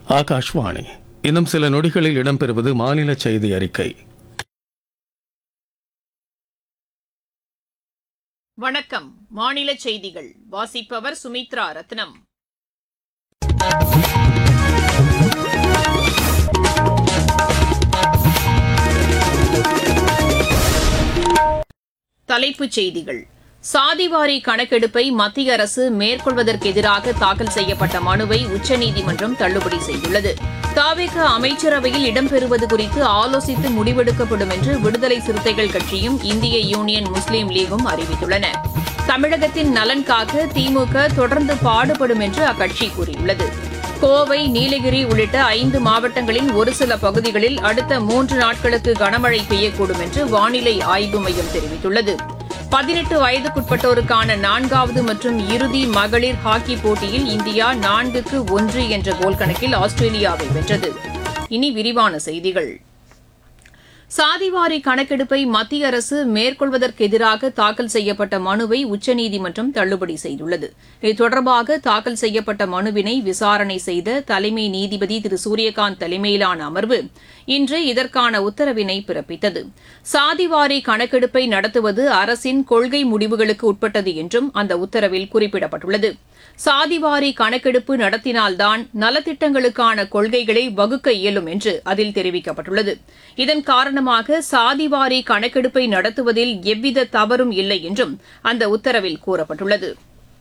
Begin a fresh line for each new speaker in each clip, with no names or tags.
ஆகாஷ்வாணி இன்னும் சில நொடிகளில் இடம்பெறுவது மாநில செய்தி அறிக்கை
வணக்கம் மாநில செய்திகள் வாசிப்பவர் சுமித்ரா ரத்னம் தலைப்புச் செய்திகள் சாதிவாரி கணக்கெடுப்பை மத்திய அரசு மேற்கொள்வதற்கு எதிராக தாக்கல் செய்யப்பட்ட மனுவை உச்சநீதிமன்றம் தள்ளுபடி செய்துள்ளது தாவேக அமைச்சரவையில் இடம்பெறுவது குறித்து ஆலோசித்து முடிவெடுக்கப்படும் என்று விடுதலை சிறுத்தைகள் கட்சியும் இந்திய யூனியன் முஸ்லீம் லீகும் அறிவித்துள்ளன தமிழகத்தின் நலன் காக்க திமுக தொடர்ந்து பாடுபடும் என்று அக்கட்சி கூறியுள்ளது கோவை நீலகிரி உள்ளிட்ட ஐந்து மாவட்டங்களின் ஒரு சில பகுதிகளில் அடுத்த மூன்று நாட்களுக்கு கனமழை பெய்யக்கூடும் என்று வானிலை ஆய்வு மையம் தெரிவித்துள்ளது பதினெட்டு வயதுக்குட்பட்டோருக்கான நான்காவது மற்றும் இறுதி மகளிர் ஹாக்கி போட்டியில் இந்தியா நான்குக்கு ஒன்று என்ற கோல் கணக்கில் ஆஸ்திரேலியாவை வென்றது இனி விரிவான செய்திகள் சாதிவாரி கணக்கெடுப்பை மத்திய அரசு மேற்கொள்வதற்கு எதிராக தாக்கல் செய்யப்பட்ட மனுவை உச்சநீதிமன்றம் தள்ளுபடி செய்துள்ளது இது தொடர்பாக தாக்கல் செய்யப்பட்ட மனுவினை விசாரணை செய்த தலைமை நீதிபதி திரு சூரியகாந்த் தலைமையிலான அமர்வு இன்று இதற்கான உத்தரவினை பிறப்பித்தது சாதிவாரி கணக்கெடுப்பை நடத்துவது அரசின் கொள்கை முடிவுகளுக்கு உட்பட்டது என்றும் அந்த உத்தரவில் குறிப்பிடப்பட்டுள்ளது சாதிவாரி கணக்கெடுப்பு நடத்தினால்தான் நலத்திட்டங்களுக்கான கொள்கைகளை வகுக்க இயலும் என்று அதில் தெரிவிக்கப்பட்டுள்ளது இதன் காரணமாக சாதிவாரி கணக்கெடுப்பை நடத்துவதில் எவ்வித தவறும் இல்லை என்றும் அந்த உத்தரவில் கூறப்பட்டுள்ளது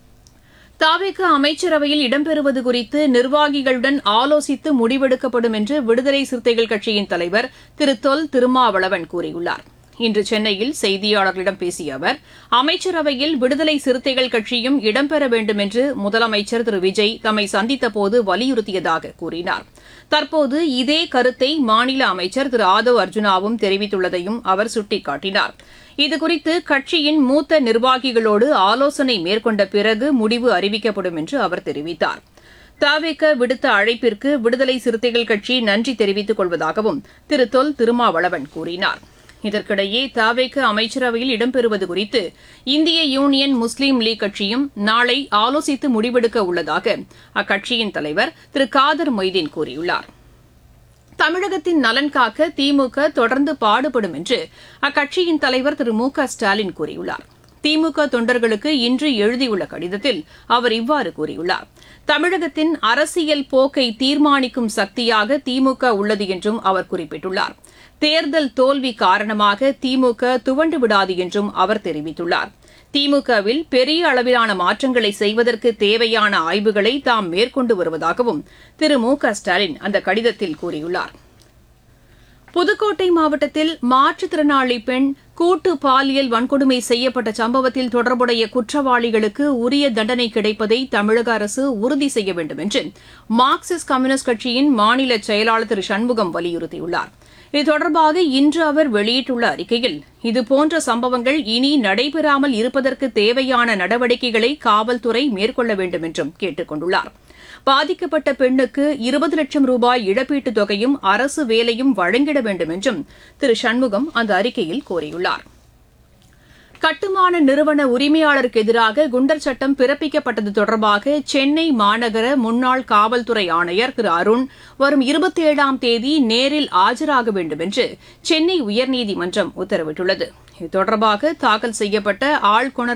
தாவேக அமைச்சரவையில் இடம்பெறுவது குறித்து நிர்வாகிகளுடன் ஆலோசித்து முடிவெடுக்கப்படும் என்று விடுதலை சிறுத்தைகள் கட்சியின் தலைவர் திரு தொல் திருமாவளவன் கூறியுள்ளார் இன்று சென்னையில் செய்தியாளர்களிடம் பேசிய அவர் அமைச்சரவையில் விடுதலை சிறுத்தைகள் கட்சியும் இடம்பெற வேண்டும் என்று முதலமைச்சர் திரு விஜய் தம்மை சந்தித்தபோது வலியுறுத்தியதாக கூறினார் தற்போது இதே கருத்தை மாநில அமைச்சர் திரு ஆதவ் அர்ஜுனாவும் தெரிவித்துள்ளதையும் அவர் சுட்டிக்காட்டினார் இதுகுறித்து கட்சியின் மூத்த நிர்வாகிகளோடு ஆலோசனை மேற்கொண்ட பிறகு முடிவு அறிவிக்கப்படும் என்று அவர் தெரிவித்தார் தாவேக்க விடுத்த அழைப்பிற்கு விடுதலை சிறுத்தைகள் கட்சி நன்றி தெரிவித்துக் கொள்வதாகவும் திரு தொல் திருமாவளவன் கூறினார் இதற்கிடையே தாவேக்க அமைச்சரவையில் இடம்பெறுவது குறித்து இந்திய யூனியன் முஸ்லீம் லீக் கட்சியும் நாளை ஆலோசித்து முடிவெடுக்க உள்ளதாக அக்கட்சியின் தலைவர் திரு காதர் மொய்தீன் கூறியுள்ளார் தமிழகத்தின் நலன் காக்க திமுக தொடர்ந்து பாடுபடும் என்று அக்கட்சியின் தலைவர் திரு மு க ஸ்டாலின் கூறியுள்ளார் திமுக தொண்டர்களுக்கு இன்று எழுதியுள்ள கடிதத்தில் அவர் இவ்வாறு கூறியுள்ளார் தமிழகத்தின் அரசியல் போக்கை தீர்மானிக்கும் சக்தியாக திமுக உள்ளது என்றும் அவர் குறிப்பிட்டுள்ளார் தேர்தல் தோல்வி காரணமாக திமுக துவண்டு விடாது என்றும் அவர் தெரிவித்துள்ளார் திமுகவில் பெரிய அளவிலான மாற்றங்களை செய்வதற்கு தேவையான ஆய்வுகளை தாம் மேற்கொண்டு வருவதாகவும் திரு மு க ஸ்டாலின் அந்த கடிதத்தில் கூறியுள்ளார் புதுக்கோட்டை மாவட்டத்தில் மாற்றுத்திறனாளி பெண் கூட்டு பாலியல் வன்கொடுமை செய்யப்பட்ட சம்பவத்தில் தொடர்புடைய குற்றவாளிகளுக்கு உரிய தண்டனை கிடைப்பதை தமிழக அரசு உறுதி செய்ய வேண்டும் என்று மார்க்சிஸ்ட் கம்யூனிஸ்ட் கட்சியின் மாநில செயலாளர் திரு சண்முகம் வலியுறுத்தியுள்ளார் இது தொடர்பாக இன்று அவர் வெளியிட்டுள்ள அறிக்கையில் இதுபோன்ற சம்பவங்கள் இனி நடைபெறாமல் இருப்பதற்கு தேவையான நடவடிக்கைகளை காவல்துறை மேற்கொள்ள வேண்டும் என்றும் கேட்டுக் கொண்டுள்ளார் பாதிக்கப்பட்ட பெண்ணுக்கு இருபது லட்சம் ரூபாய் இழப்பீட்டுத் தொகையும் அரசு வேலையும் வழங்கிட வேண்டும் என்றும் திரு சண்முகம் அந்த அறிக்கையில் கோரியுள்ளார் கட்டுமான நிறுவன உரிமையாளருக்கு எதிராக குண்டர் சட்டம் பிறப்பிக்கப்பட்டது தொடர்பாக சென்னை மாநகர முன்னாள் காவல்துறை ஆணையர் திரு அருண் வரும் இருபத்தி ஏழாம் தேதி நேரில் ஆஜராக வேண்டும் என்று சென்னை உயர்நீதிமன்றம் உத்தரவிட்டுள்ளது இது தொடர்பாக தாக்கல் செய்யப்பட்ட ஆள்கொணர்